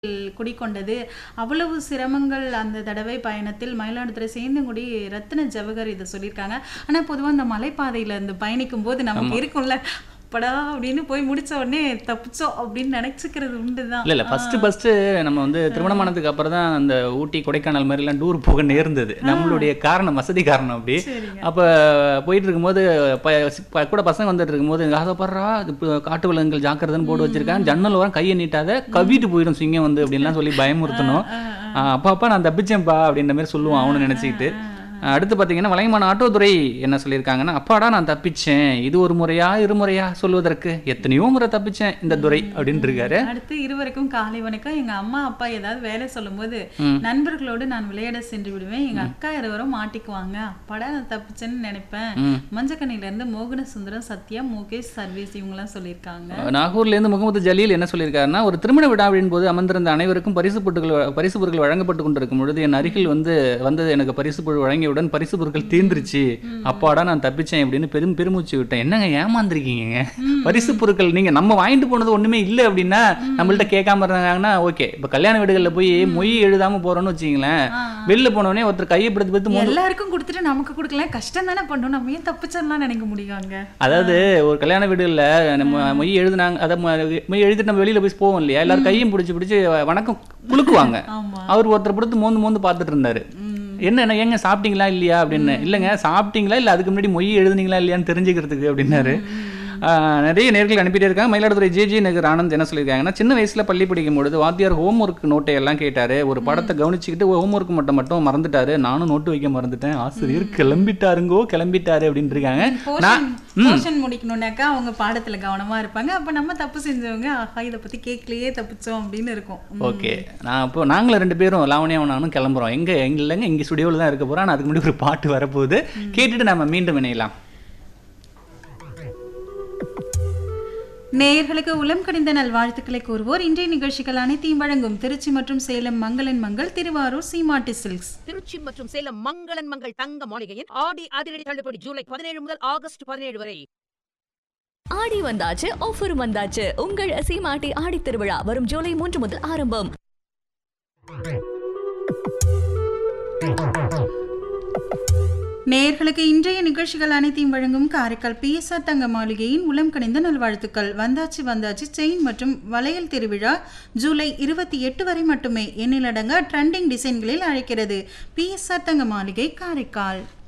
குடிக்கொண்டது அவ்வளவு சிரமங்கள் அந்த தடவை பயணத்தில் மயிலாடுதுறை சேந்தங்குடி ரத்தின ஜவஹர் இதை சொல்லியிருக்காங்க ஆனா பொதுவா இந்த மலைப்பாதையில இந்த பயணிக்கும் போது நமக்கு இருக்கும்ல படா அப்படின்னு போய் முடிச்ச உடனே தப்பிச்சோம் அப்படின்னு நினைச்சுக்கிறது உண்டுதான் இல்ல இல்ல ஃபர்ஸ்ட் ஃபர்ஸ்ட் நம்ம வந்து திருமணமானதுக்கு அப்புறம் தான் அந்த ஊட்டி கொடைக்கானல் மாதிரி எல்லாம் டூர் போக நேர்ந்தது நம்மளுடைய காரணம் வசதி காரணம் அப்படி சரிங்க அப்ப போயிட்டு இருக்கும்போது ப- ப- கூட பசங்க வந்துட்டு இருக்கும்போது ஆசைப்படுறா இது இப்ப காட்டு விலங்குகள் ஜாக்கிரதைன்னு போட்டு வச்சிருக்கான் ஜன்னல் ஓரம் கையை நீட்டாத கவிட்டு போயிடும் சிங்கம் வந்து அப்படின்லாம் சொல்லி பயமுறுத்தணும் ஆஹ் அப்பா அப்பா நான் தப்பிச்சேன்ப்பா அப்படின்ற மாதிரி சொல்லுவான் அவனு நினைச்சுக்கிட்டு ஆஹ் அடுத்து பார்த்தீங்கன்னா வலைமான ஆட்டோதுறை என்ன சொல்லியிருக்காங்கன்னா அப்பாடா நான் தப்பிச்சேன் இது ஒரு முறையா இருமுறையா சொல்வதற்கு எத்தனையோ முறை தப்பிச்சேன் இந்த துரை அப்படின்னு இருக்காரு அடுத்து இருவருக்கும் காலை வணக்கம் எங்க அம்மா அப்பா ஏதாவது வேலை சொல்லும்போது நண்பர்களோடு நான் விளையாட சென்று விடுவேன் எங்க அக்கா இருவரும் மாட்டிக்குவாங்க அப்பாடா நான் தப்பிச்சேன்னு நினைப்பேன் மஞ்சக்கண்ணில இருந்து மோகன சுந்தரம் சத்யா முகேஷ் சர்வீஸ் இவங்கெல்லாம் சொல்லியிருக்காங்க நாகூர்ல இருந்து முகமது ஜலீல் என்ன சொல்லியிருக்காருன்னா ஒரு திருமண விழாவின் போது அமர்ந்திருந்த அனைவருக்கும் பரிசு பொருட்கள் பரிசு பொருட்கள் வழங்கப்பட்டு கொண்டிருக்கும் பொழுது என் அருகில் வந்து வந்தது எனக்கு பரிசு பொருள் வழங்கியவுடன் பரிசு பொருட்கள் தீர்ந்துருச்சு அப்பாடா நான் தப்பிச்சேன் அப்படின்னு பெரும் பெருமூச்சு விட்டேன் என்னங்க ஏமாந்துருக்கீங்க பரிசு பொருட்கள் நீங்க நம்ம வாங்கிட்டு போனது ஒண்ணுமே இல்லை அப்படின்னா நம்மள்ட்ட கேட்காம இருந்தாங்கன்னா ஓகே இப்ப கல்யாண வீடுகள்ல போய் மொய் எழுதாம போறோம்னு வச்சுங்களேன் வெளில போனோடனே ஒருத்தர் கையை பிடித்து பிடித்து மோந்து எல்லாருக்கும் கொடுத்துட்டு நமக்கு கொடுக்கல கஷ்டம் தானே பண்ணணும் நம்ம ஏன் தப்பிச்சிடலாம் நினைக்க முடியுங்க அதாவது ஒரு கல்யாண வீடுல நம்ம மொய் எழுதுனாங்க அதை மொ- மொய் எழுதிட்டு நம்ம வெளியில போய் போவோம் இல்லையா எல்லாரும் கையும் பிடிச்சி பிடிச்சி வணக்கம் குலுக்குவாங்க ஆமா அவர் ஒருத்தர் பிடித்து மோந்து மோந்து பார்த்துட்டு இருந்தாரு என்ன என்ன ஏங்க சாப்பிட்டீங்களா இல்லையா அப்படின்னு இல்லைங்க சாப்பிட்டீங்களா இல்லை அதுக்கு முன்னாடி மொய் எழுதுனீங்களா இல்லையான்னு தெரிஞ்சுக்கிறதுக்கு அப்படின்னாரு ஆஹ் நிறைய நேர்கள் அனுப்பிட்டே இருக்காங்க மயிலாடுதுறை ஜேஜி நகர் ஆனந்த் என்ன சொல்லியிருக்காங்கன்னா சின்ன வயசுல பள்ளி படிக்கும் பொழுது வாத்தியார் ஹோம் ஒர்க் நோட்டை எல்லாம் கேட்டாரு ஒரு படத்தை கவனிச்சுக்கிட்டு ஹோம் ஒர்க் மட்டும் மட்டும் மறந்துட்டாரு நானும் நோட்டு வைக்க மறந்துட்டேன் ஆசிரியர் கிளம்பிட்டாருங்கோ கிளம்பிட்டாரு அப்படின்னு இருக்காங்க நான் போர்ஷன் போர்ஷன் முடிக்கணும்னாக்கா அவங்க பாடத்துல கவனமா இருப்பாங்க அப்ப நம்ம தப்பு செஞ்சவங்க ஆஹா இதை பத்தி கேட்கலையே தப்பிச்சோம் அப்படின்னு இருக்கும் ம். ஓகே நான் இப்போ நாங்களும் ரெண்டு பேரும் லாவணியாவும் நானும் கிளம்புறோம் எங்க எங்க இல்லைங்க இங்க ஸ்டுடியோவில் தான் இருக்க போறோம் ஆனா அதுக்கு முன்னாடி ஒரு பாட்டு வரப்போகுது கேட்டுட்டு நம்ம மீண்டும் இணையலாம் நேயர்களுக்கு உளம் கடிந்த நல்வாழ்த்துக்களை கூறுவோர் இன்றைய நிகழ்ச்சிகள் அனைத்தையும் வழங்கும் திருச்சி மற்றும் சேலம் மங்களன் மங்கள் திருவாரூர் சீமாட்டி சில்க்ஸ் திருச்சி மற்றும் சேலம் மங்களன் மங்கள் தங்க மாளிகையின் ஆடி அதிரடி தள்ளுபடி ஜூலை பதினேழு முதல் ஆகஸ்ட் பதினேழு வரை ஆடி வந்தாச்சு ஆஃபர் வந்தாச்சு உங்கள் சீமாட்டி ஆடி திருவிழா வரும் ஜூலை மூன்று முதல் ஆரம்பம் நேயர்களுக்கு இன்றைய நிகழ்ச்சிகள் அனைத்தையும் வழங்கும் காரைக்கால் பிஎஸ்ஆர் தங்க மாளிகையின் உளம் கணிந்த நல்வாழ்த்துக்கள் வந்தாச்சு வந்தாச்சு செயின் மற்றும் வளையல் திருவிழா ஜூலை இருபத்தி எட்டு வரை மட்டுமே எண்ணிலடங்க ட்ரெண்டிங் டிசைன்களில் அழைக்கிறது பிஎஸ்ஆர் தங்க மாளிகை காரைக்கால்